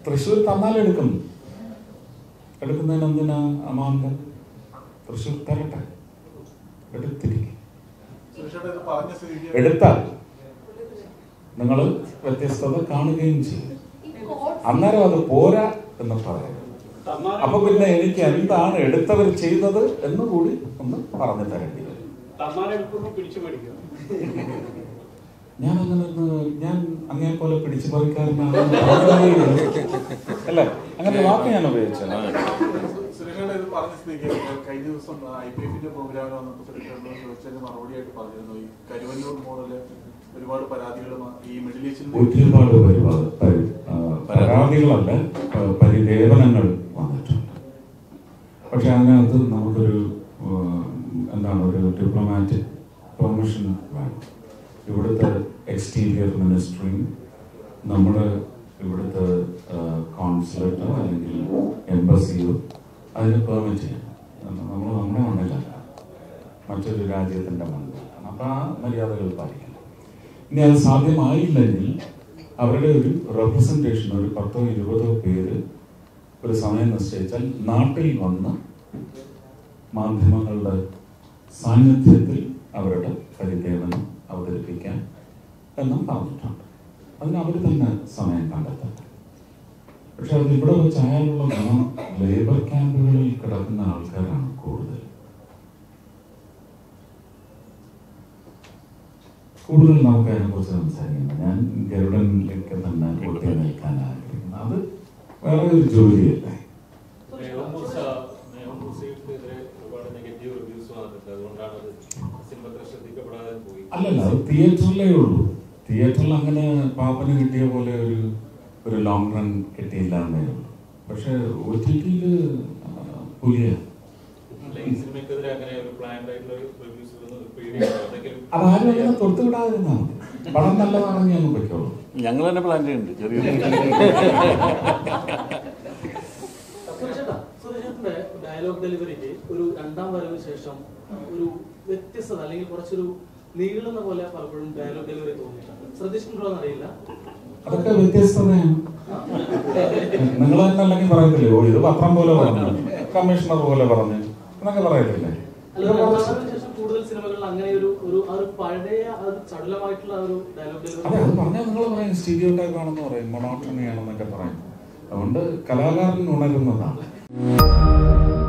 തൃശ്ശൂർ തന്നാൽ എടുക്കും എടുക്കുന്നതിന് എന്തിനാ അമാന്തം തൃശ്ശൂർ തരട്ടെ എടുത്തിരിക്കും സുരേഷേട്ടാ ഇത് പറഞ്ഞ സ്ഥിതിക്ക് എടുത്താൽ നിങ്ങൾ വ്യത്യസ്തത കാണുകയും ചെയ്യും അന്നേരം അത് പോരാ എന്ന് പറയാം അപ്പൊ പിന്നെ എനിക്ക് എന്താണ് എടുത്തവർ ചെയ്തത് എന്ന് കൂടി ഒന്ന് പറഞ്ഞു തരേണ്ടി വരും തമ്മാനെടുക്കുമ്പോ പിടിച്ചു മേടിക്കുക ഞാൻ അങ്ങനെ ഒന്ന് ഞാൻ അങ്ങേ പോലെ പിടിച്ചു പറിക്കാരനാണ് അല്ലേ അങ്ങനെ ഒരു വാക്ക് ഞാൻ ഉപയോഗിച്ചത് സുരേഷേട്ടാ ഇത് പറഞ്ഞ സ്ഥിതിക്ക് കഴിഞ്ഞ ദിവസം ഐ പി എഫിന്റെ പ്രോഗ്രാമിൽ വന്നപ്പോൾ സുരേഷേട്ടനോട് ചോദിച്ചതിന് മറുപടിയായിട്ട് പറഞ്ഞിരുന്നു ഈ കരുവന്നൂർ മോഡല് ഒരുപാട് പരാതികൾ ഈ മിഡിൽ ഈസ്റ്റിൽ ഒരുപാട് പരിപാടി പരി- ആ, പരാതികളല്ല ആ, പരിദേവനങ്ങൾ വന്നിട്ടുണ്ട് പക്ഷെ അതിനകത്ത് നമുക്കൊരു ആ, എന്താണ് ഒരു ഡിപ്ലോമാറ്റിക് പെർമിഷൻ വേണം ഇവിടുത്തെ എക്സ്റ്റീരിയർ മിനിസ്ട്രിയും നമ്മുടെ ഇവിടുത്തെ കോൺസുലേറ്റോ അല്ലെങ്കിൽ എംബസിയോ അതിന് പെർമിറ്റ് ചെയ്യണം നമ്മൾ നമ്മുടെ മണ്ണിലല്ല മറ്റൊരു രാജ്യത്തിൻ്റെ മണ്ണിലാണ് അപ്പം ആ മര്യാദകൾ പാലിക്കണം ഇനി അത് സാധ്യമായില്ലെങ്കിൽ അവരുടെ ഒരു റെപ്രസെൻറ്റേഷൻ ഒരു പത്തോ ഇരുപതോ പേര് ഒരു സമയം നിശ്ചയിച്ചാൽ നാട്ടിൽ വന്ന് മാധ്യമങ്ങളുടെ സാന്നിധ്യത്തിൽ അവരുടെ പരിദേവനം അവതരിപ്പിക്കാൻ എന്നും പറഞ്ഞിട്ടുണ്ട് അതിന് അവർ തന്നെ സമയം കണ്ടെത്തട്ടെ പക്ഷെ അത് ഇവിടെ വെച്ച് അയാളുള്ള ഗുണം ലേബർ ക്യാമ്പുകളിൽ കിടക്കുന്ന ആൾക്കാരാണ് കൂടുതൽ കൂടുതൽ നമുക്ക് അതിനെക്കുറിച്ച് സംസാരിക്കണം ഞാൻ ഗരുഡനിലേക്ക് തന്നെ കൂട്ടി നിൽക്കാൻ ആഗ്രഹിക്കുന്നു അത് വേറെ ഒരു ജോലിയല്ലേ മേഘമൂസ മേഘമൂസയ്ക്കെതിരെ ഒരുപാട് നെഗറ്റീവ് റിവ്യൂസ് വന്നിട്ടുണ്ട് അതുകൊണ്ടാണ് അത് സിനിമ അത്ര ശ്രദ്ധിക്കപ്പെടാതെ പോയി അല്ലല്ല അത് തിയേറ്ററിലേ ഉള്ളൂ തിയേറ്ററിൽ അങ്ങനെ പാപ്പന് കിട്ടിയ പോലെ ഒരു ഒരു ലോങ് റൺ കിട്ടിയില്ല എന്നേ ഉള്ളൂ പക്ഷെ ഒ ടി ടിയിൽ പുലിയാണ് അല്ല ഈ സിനിമയ്ക്കെതിരെ അങ്ങനെ ഒരു പ്ലാൻഡ് ആയിട്ടുള്ള റിവ്യൂസ് പേടിയാണ് എന്തെങ്കിലും അതാരും അങ്ങനെ തൊടുത്തു വിടാതിരുന്നാൽ മതി പടം നല്ലതാണെന്ന് ഞാൻ വെക്കോളൂ ഞങ്ങൾ തന്നെ പ്ലാൻ ചെയ്യുന്നുണ്ട് ചെറിയ സുരേഷേട്ടാ, സുരേഷേട്ടന്റെ ഡയലോഗ് ഡെലിവറിക്ക് ഒരു രണ്ടാം വരവിന് ശേഷം ഒരു വ്യത്യസ്തത അല്ലെങ്കിൽ കുറച്ചൊരു നീളുന്ന പോലെ പലപ്പോഴും ഡയലോഗ് ഡെലിവറി തോന്നിയിട്ടുണ്ട് ശ്രദ്ധിച്ചിട്ടുണ്ടോ എന്നറിയില്ല അതൊക്കെ വ്യത്യസ്തതയാണ് നിങ്ങൾ തന്നെ അല്ലെങ്കിൽ പറയത്തില്ലേ ഓ ഇത് പത്രം പോലെ പറഞ്ഞു കമ്മീഷണർ പോലെ പറഞ്ഞു എന്നൊക്കെ പറയത്തില്ലേ അല്ല ഒരു രണ്ടാം വരവിന് ശേഷം കൂടുതൽ സിനിമകളിൽ അങ്ങനെ ഒരു ഒരു ആ ഒരു പഴയ ആ ഒരു ചടുലമായിട്ടുള്ള ആ ഒരു ഡയലോഗ് അതെ ഡെലിവറി അത് പറഞ്ഞാൽ നിങ്ങൾ പറയും സ്റ്റീരിയോ ടൈപ്പ് ആണെന്ന് പറയും മൊണോട്ടണി ആണെന്നൊക്കെ പറയും അതുകൊണ്ട് കലാകാരൻ ഉണരുന്നതാണ്